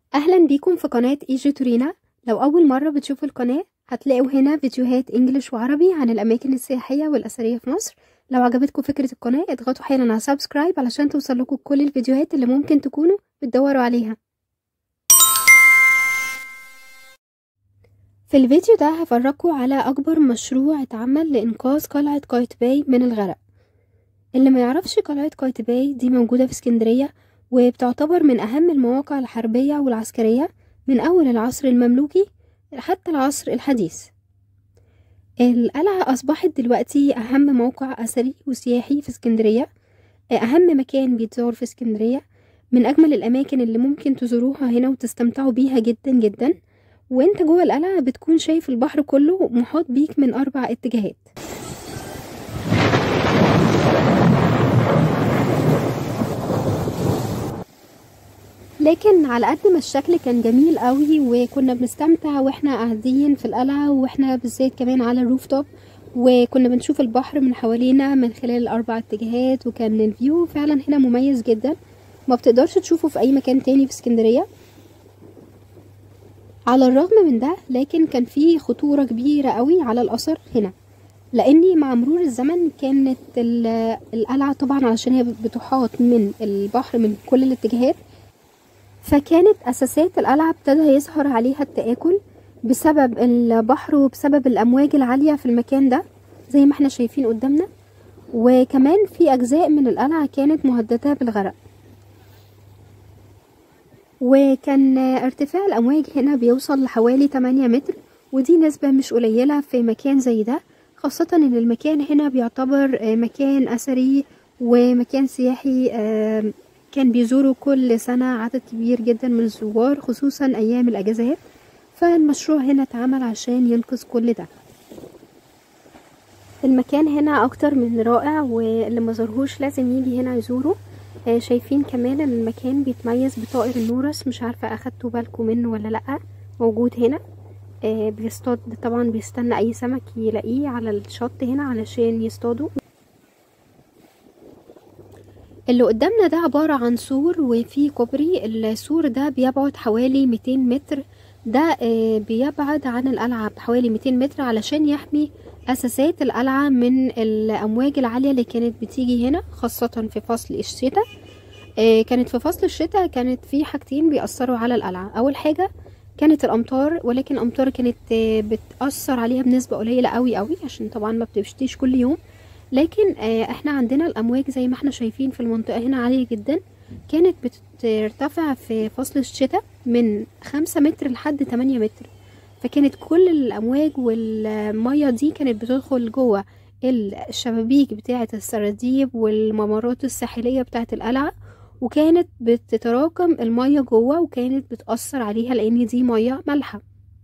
اهلا بيكم في قناة ايجي تورينا لو اول مرة بتشوفوا القناة هتلاقوا هنا فيديوهات انجليش وعربي عن الاماكن السياحية والاثرية في مصر لو عجبتكم فكرة القناة اضغطوا حالا على سبسكرايب علشان توصلكم كل الفيديوهات اللي ممكن تكونوا بتدوروا عليها في الفيديو ده هفرجكم على اكبر مشروع اتعمل لانقاذ قلعة قايتباي من الغرق اللي ما يعرفش قلعة قايتباي دي موجودة في اسكندرية وبتعتبر من أهم المواقع الحربية والعسكرية من أول العصر المملوكي حتى العصر الحديث القلعة أصبحت دلوقتي أهم موقع أثري وسياحي في اسكندرية أهم مكان بيتزور في اسكندرية من أجمل الأماكن اللي ممكن تزوروها هنا وتستمتعوا بيها جدا جدا وانت جوه القلعة بتكون شايف البحر كله محاط بيك من أربع اتجاهات لكن على قد ما الشكل كان جميل قوي وكنا بنستمتع واحنا قاعدين في القلعة واحنا بالذات كمان على الروف توب وكنا بنشوف البحر من حوالينا من خلال الاربع اتجاهات وكان الفيو فعلا هنا مميز جدا ما بتقدرش تشوفه في اي مكان تاني في اسكندرية على الرغم من ده لكن كان في خطورة كبيرة قوي على الاثر هنا لاني مع مرور الزمن كانت القلعة طبعا علشان هي بتحاط من البحر من كل الاتجاهات فكانت أساسات القلعة ابتدى يظهر عليها التآكل بسبب البحر وبسبب الأمواج العالية في المكان ده زي ما احنا شايفين قدامنا وكمان في أجزاء من القلعة كانت مهددة بالغرق وكان ارتفاع الأمواج هنا بيوصل لحوالي 8 متر ودي نسبة مش قليلة في مكان زي ده خاصة ان المكان هنا بيعتبر مكان أثري ومكان سياحي كان بيزوروا كل سنة عدد كبير جدا من الزوار خصوصا أيام الأجازات فالمشروع هنا اتعمل عشان ينقذ كل ده المكان هنا أكتر من رائع واللي مزارهوش لازم يجي هنا يزوره آه شايفين كمان ان المكان بيتميز بطائر النورس مش عارفة أخدتوا بالكم منه ولا لأ موجود هنا آه بيصطاد طبعا بيستنى أي سمك يلاقيه على الشط هنا علشان يصطادوا اللي قدامنا ده عبارة عن سور وفي كوبري السور ده بيبعد حوالي 200 متر ده بيبعد عن القلعة بحوالي 200 متر علشان يحمي أساسات القلعة من الأمواج العالية اللي كانت بتيجي هنا خاصة في فصل الشتاء كانت في فصل الشتاء كانت في حاجتين بيأثروا على القلعة أول حاجة كانت الأمطار ولكن الأمطار كانت بتأثر عليها بنسبة قليلة قوي قوي عشان طبعا ما بتشتيش كل يوم لكن احنا عندنا الامواج زي ما احنا شايفين في المنطقة هنا عالية جدا كانت بترتفع في فصل الشتاء من خمسة متر لحد تمانية متر فكانت كل الامواج والمية دي كانت بتدخل جوه الشبابيك بتاعة السراديب والممرات الساحلية بتاعة القلعة وكانت بتتراكم المية جوه وكانت بتأثر عليها لان دي مية مالحة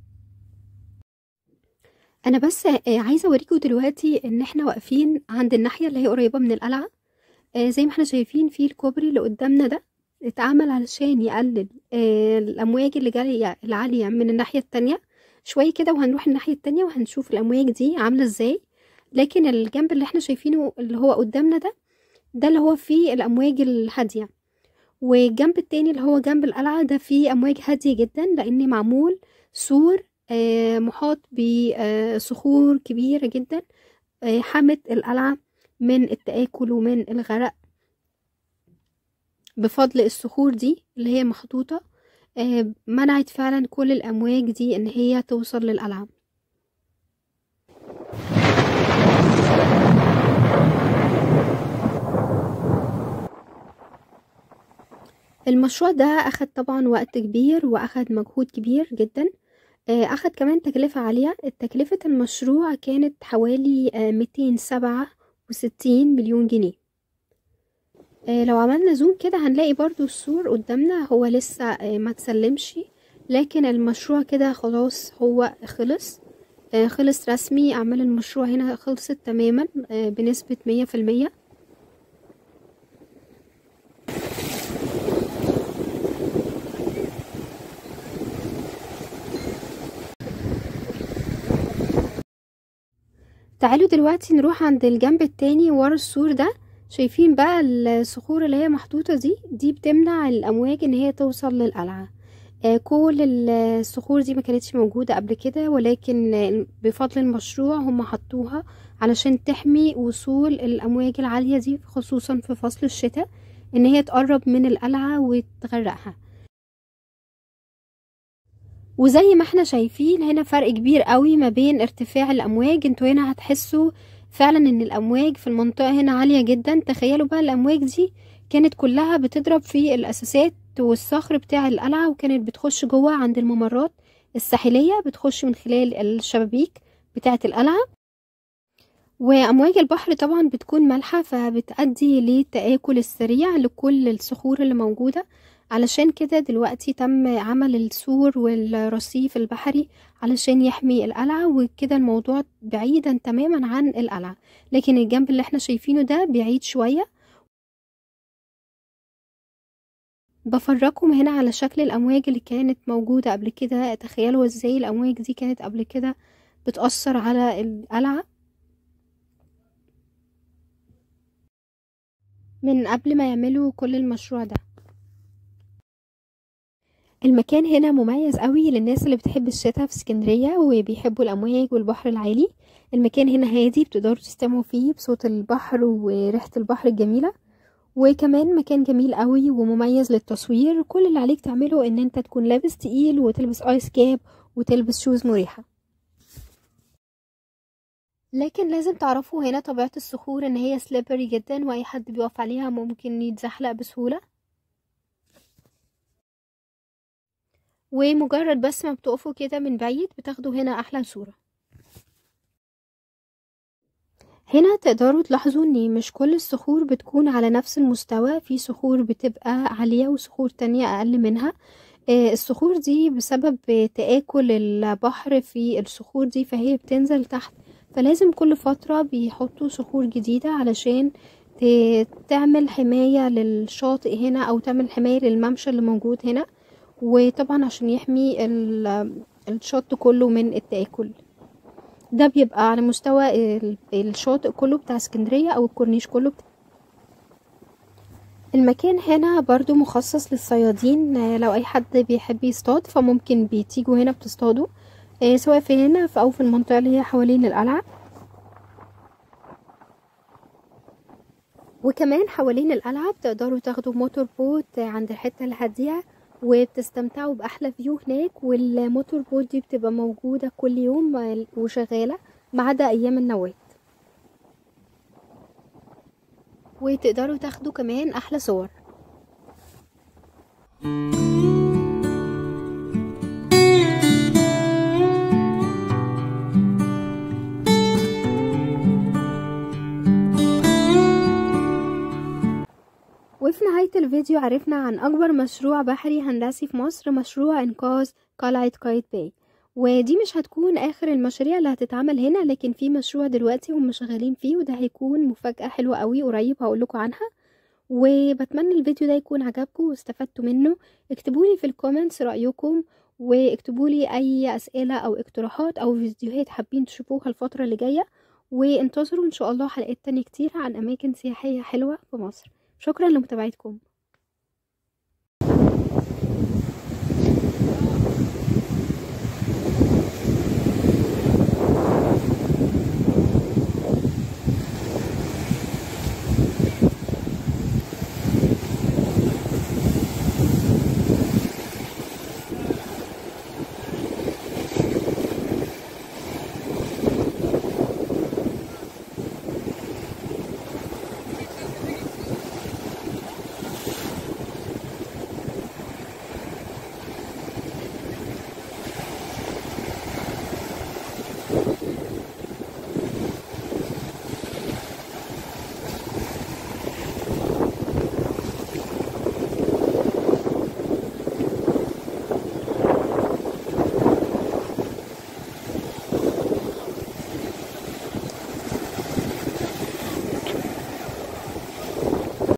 انا بس عايزه اوريكم دلوقتي ان احنا واقفين عند الناحيه اللي هي قريبه من القلعه زي ما احنا شايفين في الكوبري اللي قدامنا ده اتعمل علشان يقلل الامواج اللي جايه العاليه من الناحيه التانية شويه كده وهنروح الناحيه التانية وهنشوف الامواج دي عامله ازاي لكن الجنب اللي احنا شايفينه اللي هو قدامنا ده ده اللي هو فيه الامواج الهاديه والجنب التاني اللي هو جنب القلعه ده فيه امواج هاديه جدا لان معمول سور آه محاط بصخور كبيرة جدا آه حمت القلعة من التآكل ومن الغرق بفضل الصخور دي اللي هي محطوطة آه منعت فعلا كل الأمواج دي إن هي توصل للقلعة المشروع ده أخد طبعا وقت كبير وأخد مجهود كبير جدا أخد كمان تكلفة عالية تكلفة المشروع كانت حوالي ميتين سبعة وستين مليون جنيه لو عملنا زوم كده هنلاقي برضو السور قدامنا هو لسه ما تسلمش لكن المشروع كده خلاص هو خلص خلص رسمي أعمال المشروع هنا خلصت تماما بنسبة مية في المية تعالوا دلوقتي نروح عند الجنب التاني ورا السور ده شايفين بقى الصخور اللي هي محطوطة دي دي بتمنع الأمواج إن هي توصل للقلعة آه، كل الصخور دي ما كانتش موجودة قبل كده ولكن آه، بفضل المشروع هم حطوها علشان تحمي وصول الأمواج العالية دي خصوصا في فصل الشتاء ان هي تقرب من القلعة وتغرقها وزي ما احنا شايفين هنا فرق كبير قوي ما بين ارتفاع الامواج انتوا هنا هتحسوا فعلا ان الامواج في المنطقة هنا عالية جدا تخيلوا بقى الامواج دي كانت كلها بتضرب في الاساسات والصخر بتاع القلعة وكانت بتخش جوه عند الممرات الساحلية بتخش من خلال الشبابيك بتاعة القلعة وأمواج البحر طبعا بتكون مالحة فبتأدي للتآكل السريع لكل الصخور اللي موجودة علشان كده دلوقتي تم عمل السور والرصيف البحري علشان يحمي القلعة وكده الموضوع بعيدا تماما عن القلعة لكن الجنب اللي احنا شايفينه ده بعيد شوية بفرجكم هنا على شكل الأمواج اللي كانت موجودة قبل كده تخيلوا ازاي الأمواج دي كانت قبل كده بتأثر على القلعة من قبل ما يعملوا كل المشروع ده المكان هنا مميز قوي للناس اللي بتحب الشتاء في اسكندرية وبيحبوا الأمواج والبحر العالي المكان هنا هادي بتقدروا تستمعوا فيه بصوت البحر وريحة البحر الجميلة وكمان مكان جميل قوي ومميز للتصوير كل اللي عليك تعمله ان انت تكون لابس تقيل وتلبس ايس كاب وتلبس شوز مريحة لكن لازم تعرفوا هنا طبيعة الصخور ان هي سليبري جدا واي حد بيقف عليها ممكن يتزحلق بسهولة ومجرد بس ما بتقفوا كده من بعيد بتاخدوا هنا احلى صورة هنا تقدروا تلاحظوا ان مش كل الصخور بتكون على نفس المستوى في صخور بتبقى عالية وصخور تانية اقل منها آه، الصخور دي بسبب تآكل البحر في الصخور دي فهي بتنزل تحت فلازم كل فترة بيحطوا صخور جديدة علشان ت- تعمل حماية للشاطئ هنا او تعمل حماية للممشى اللي موجود هنا وطبعا عشان يحمي ال- الشط كله من التآكل ده بيبقى على مستوى ال- الشاطئ كله بتاع اسكندرية او الكورنيش كله بتاع المكان هنا برضو مخصص للصيادين آه، لو اي حد بيحب يصطاد فممكن بتيجوا هنا بتصطادوا آه، سواء في هنا ف- او في المنطقة اللي هي حوالين القلعة وكمان حوالين القلعة بتقدروا تاخدوا موتور بوت عند الحتة الهادية وبتستمتعوا بأحلى فيو هناك والموتور بوت دي بتبقى موجودة كل يوم آه، وشغالة ما عدا أيام النوات وتقدروا تاخدوا كمان أحلى صور وفي نهاية الفيديو عرفنا عن أكبر مشروع بحري هندسي في مصر مشروع إنقاذ قلعة قايد باي ودي مش هتكون آخر المشاريع اللي هتتعمل هنا لكن في مشروع دلوقتي هم شغالين فيه وده هيكون مفاجأة حلوة قوي قريب هقولكوا عنها وبتمنى الفيديو ده يكون عجبكم واستفدتوا منه اكتبولي في الكومنتس رأيكم واكتبولي أي أسئلة أو اقتراحات أو فيديوهات حابين تشوفوها الفترة اللي جاية وانتظروا إن شاء الله حلقات تانية كتير عن أماكن سياحية حلوة في مصر شكرا لمتابعتكم